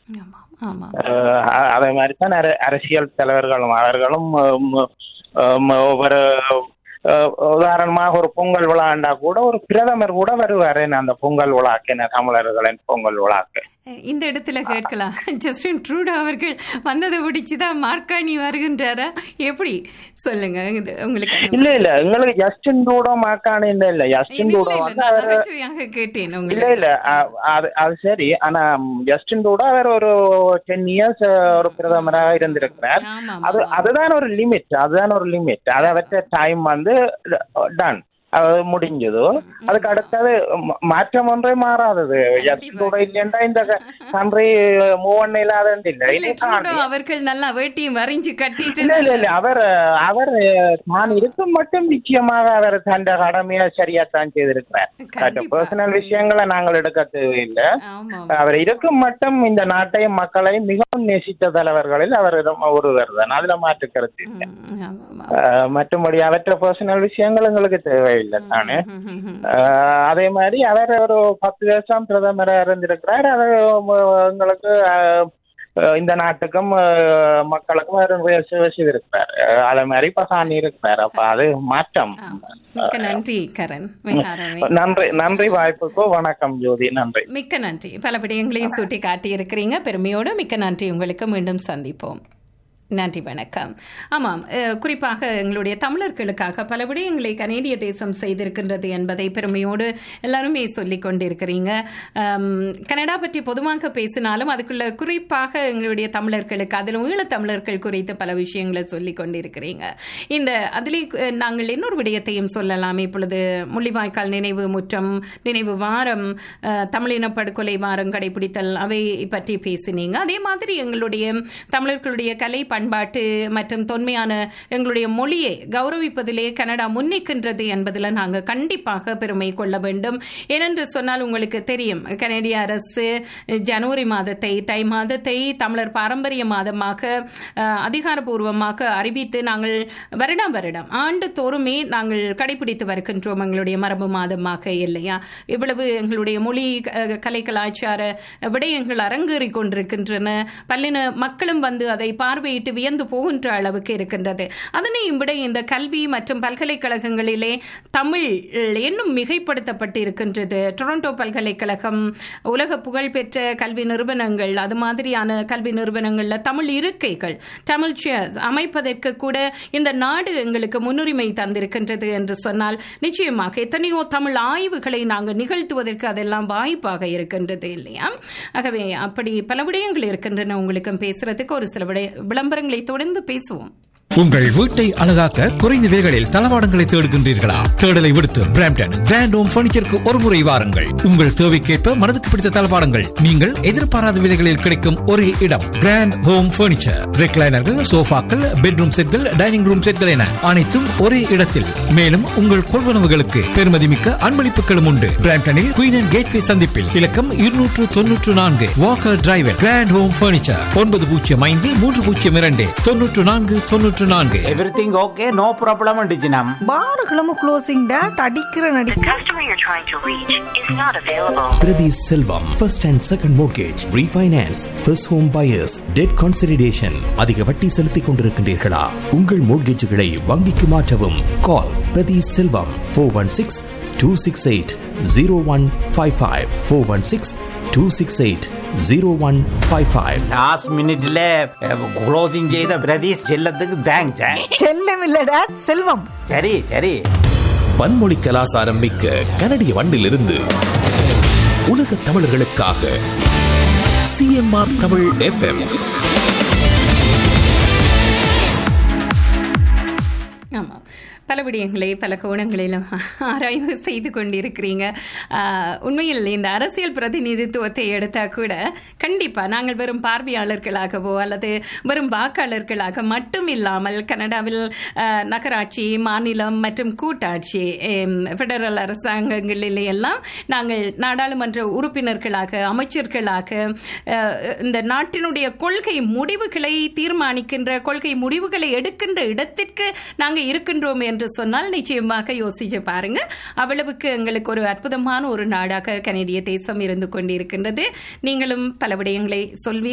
ஆமாம் ஆமாம் அஹ் அ- அதே மாதிரி தான் அர- அரசியல் தலைவர்களும் அவர்களும் உம், உம், ஒவ்வொரு அஹ், உதாரணமாக ஒரு பொங்கல் விழாண்டா கூட ஒரு பிரதமர் கூட வருவாரு அந்த பொங்கல் விழாக்கு என்ன தமிழர்களின் பொங்கல் விழாக்கு இந்த இடத்துல கேட்கலாம் ஜஸ்டின் ட்ரூடோ அவர்கள் வந்ததை பிடிச்சுதான் மார்க்காணி வருகின்றாரா எப்படி சொல்லுங்க இது உங்களுக்கு அந்த- இல்ல இல்ல எங்களுக்கு ஜஸ்டின் டூடோ மாக்கான இல்ல இல்ல ஜஸ்டின் இல்ல, டூடோ இல்ல, வந்து நான் அவர் நகைச்சுவையாக கேட்டேன் இல்ல உங்களுக்கு இல்ல அ- அது அது சரி ஆனா ஜஸ்டின் டூடோ அவர் ஒரு டென் இயர்ஸ் ஒரு பிரதமராக இருந்திருக்கிறார் ஆமா அது அதுதான் ஒரு லிமிட் அதுதான் ஒரு லிமிட் அதை வச்ச டைம் வந்து டன் அது முடிஞ்சது அதுக்கு அடுத்தது ம- மாற்றம் ஒன்றே மாறாதது ஜஸ்டினோட இல்லைன்னா இந்த கண்ட்ரி மூவ் பண்ண இல்லாத இல்லை இல்ல ட்ரூடோ அவர்கள் நல்லா வேட்டியும் வரைஞ்சு கட்டிட்டு இல்ல இல்ல இல்ல அவர் அவர் தான் இருக்கும் மட்டும் நிச்சயமாக அவர் தன் கடமையை சரியாத்தான் செய்திருக்கிறார் கண்டிப்பா. பர்சனல் விஷயங்களை நாங்கள் எடுக்க தேவையில்லை ஆமா அவர் இருக்கும் மட்டும் இந்த நாட்டையும் மக்களையும் மிகவும் நேசித்த தலைவர்களில் அவர் ஒருவர் தான் அதுல மாற்று கருத்து இல்லை ம், ஆமா, ஆமா. அஹ் மற்றபடி அவற்ற பர்சனல் விஷயங்கள் எங்களுக்கு தேவையில்லை தானே ம், ம், ம். அஹ் அதே மாதிரி அவர் ஒரு பத்து வருஷம் பிரதமராக இருந்திருக்கிறார் அது எங்களுக்கு அஹ், அஹ் இந்த நாட்டுக்கும் அஹ், மக்களுக்கும் அவர் நிறைய சேவை செய்திருக்கிறார் அஹ் அதே மாதிரி பசானி இருக்கிறார் அப்ப அது மாற்றம் ஆ. மிக்க நன்றி கரண் மிகாரமே நன்றி நன்றி வாய்ப்புக்கு வணக்கம் ஜோதி நன்றி மிக்க நன்றி பல விடயங்களையும் சுட்டி காட்டி இருக்கிறீங்க பெருமையோடு மிக்க நன்றி உங்களுக்கு மீண்டும் சந்திப்போம் நன்றி வணக்கம் ஆமாம் அஹ், குறிப்பாக எங்களுடைய தமிழர்களுக்காக பல விடயங்களை கனேடிய தேசம் செய்திருக்கின்றது என்பதை பெருமையோடு எல்லாருமே சொல்லிக் கொண்டிருக்கிறீங்க அம், கனடா பற்றி பொதுவாக பேசினாலும் அதுக்குள்ள குறிப்பாக எங்களுடைய தமிழர்களுக்கு அதில் ஈழத் தமிழர்கள் குறித்து பல விஷயங்களை சொல்லிக் கொண்டிருக்கிறீங்க இந்த அதிலே அஹ், நாங்கள் இன்னொரு விடயத்தையும் சொல்லலாம் இப்பொழுது முள்ளிவாய்க்கால் நினைவு முற்றம் நினைவு வாரம் அஹ், தமிழின படுகொலை வாரம் கடைபிடித்தல் அவை பற்றி பேசினீங்க அதே மாதிரி எங்களுடைய தமிழர்களுடைய கலை பண்பாட்டு மற்றும் தொன்மையான எங்களுடைய மொழியை கௌரவிப்பதிலே கனடா முன்னிக்கின்றது என்பதில் நாங்கள் கண்டிப்பாக பெருமை கொள்ள வேண்டும் ஏனென்று சொன்னால் உங்களுக்கு தெரியும் கனடிய அரசு ஜனவரி மாதத்தை தை மாதத்தை தமிழர் பாரம்பரிய மாதமாக அஹ், அதிகாரப்பூர்வமாக அறிவித்து நாங்கள் வருடம் வருடம் ஆண்டு தோறுமே நாங்கள் கடைபிடித்து வருகின்றோம் எங்களுடைய மரபு மாதமாக இல்லையா இவ்வளவு எங்களுடைய மொழி அஹ், கலை கலாச்சார விடயங்கள் அரங்கேறிக் கொண்டிருக்கின்றன பல்லின மக்களும் வந்து அதை பார்வையிட்டு வியந்து போகின்ற அளவுக்கு இருக்கின்றது அதனையும் விட இந்த கல்வி மற்றும் பல்கலைக்கழகங்களிலே தமிழ் இன்னும் மிகைப்படுத்தப்பட்டு இருக்கின்றது டொரண்டோ பல்கலைக்கழகம் உலக புகழ்பெற்ற கல்வி நிறுவனங்கள் அது மாதிரியான கல்வி நிறுவனங்கள்ல தமிழ் இருக்கைகள் தமிழ் சேர்ஸ் அமைப்பதற்கு கூட இந்த நாடு எங்களுக்கு முன்னுரிமை தந்திருக்கின்றது என்று சொன்னால் நிச்சயமாக எத்தனையோ தமிழ் ஆய்வுகளை நாங்கள் நிகழ்த்துவதற்கு அதெல்லாம் வாய்ப்பாக இருக்கின்றது இல்லையா ஆகவே அப்படி பல விடயங்கள் இருக்கின்றன உங்களுக்கு பேசுறதுக்கு ஒரு சில விடய விளம்பரங்களை தொடர்ந்து பேசுவோம் உங்கள் வீட்டை அழகாக்க குறைந்த விலைகளில் தளவாடங்களை தேடுகின்றீர்களா தேடலை விடுத்து பிராம்டன் கிராண்ட் ஹோம் பர்னிச்சருக்கு ஒரு முறை வாருங்கள் உங்கள் தேவைக்கேற்ப மனதுக்கு பிடித்த தளவாடங்கள் நீங்கள் எதிர்பாராத விலைகளில் கிடைக்கும் ஒரே இடம் கிராண்ட் ஹோம் பர்னிச்சர் ரெக்லைனர்கள் சோஃபாக்கள் பெட்ரூம் செட்கள் டைனிங் ரூம் செட்கள் என அனைத்தும் ஒரே இடத்தில் மேலும் உங்கள் கொள்வனவுகளுக்கு பெருமதிமிக்க அன்பளிப்புகளும் உண்டு பிராம்டனில் குயின் அண்ட் கேட்வே சந்திப்பில் இலக்கம் இருநூற்று தொன்னூற்று நான்கு Walker driver grand home furniture ஒன்பது பூஜ்ஜியம் ஐந்து மூன்று பூஜ்ஜியம் இரண்டு தொன்னூற்று நான்கு தொன்னூற்று நான்கு எவ்ரிதிங் ஓகே நோ ப்ராப்ளம் டிஜினம் பாருகளும் க்ளோசிங் டேட் அடிக்கிற நடி The customer you're trying to reach is not available. Priti Selvam, first and second mortgage, refinance, first home buyers, debt consolidation. அதிக வட்டி செலுத்திக் கொண்டிருக்கின்றீர்களா உங்கள் மோட்கேஜுகளை வங்கிக்கு மாற்றவும் call Prathi Selvam four one six two six eight zero one five five four one six two six eight zero one five five last மினிட்ல closing செய்த பிரதீஷ் செல்லத்துக்கு thanks செல்லம் இல்ல டேட் செல்வம் சரி சரி பன்மொழி கலாசாரம் மிக்க கனடிய மண்ணிலிருந்து உலக தமிழர்களுக்காக சிஎம்ஆர் தமிழ் எஃப்எம் ஆமாம் பல விடயங்களை பல கோணங்களிலும் ஆராய்வு செய்து கொண்டிருக்கிறீங்க ஆஹ், உண்மையில் இந்த அரசியல் பிரதிநிதித்துவத்தை எடுத்தால் கூட கண்டிப்பாக நாங்கள் வெறும் பார்வையாளர்களாகவோ அல்லது வெறும் வாக்காளர்களாக மட்டும் இல்லாமல் கனடாவில் ஆஹ், நகராட்சி மாநிலம் மற்றும் கூட்டாட்சி எம், ஃபெடரல் அரசாங்கங்களில் எல்லாம் நாங்கள் நாடாளுமன்ற உறுப்பினர்களாக அமைச்சர்களாக ஆஹ், இந்த நாட்டினுடைய கொள்கை முடிவுகளை தீர்மானிக்கின்ற கொள்கை முடிவுகளை எடுக்கின்ற இடத்திற்கு நாங்கள் இருக்கின்றோம் என்று சொன்னால் நிச்சயமாக யோசிச்சு பாருங்க அவ்வளவுக்கு எங்களுக்கு ஒரு அற்புதமான ஒரு நாடாக கனடிய தேசம் இருந்து கொண்டிருக்கின்றது நீங்களும் பல விடயங்களை சொல்வீர்கள்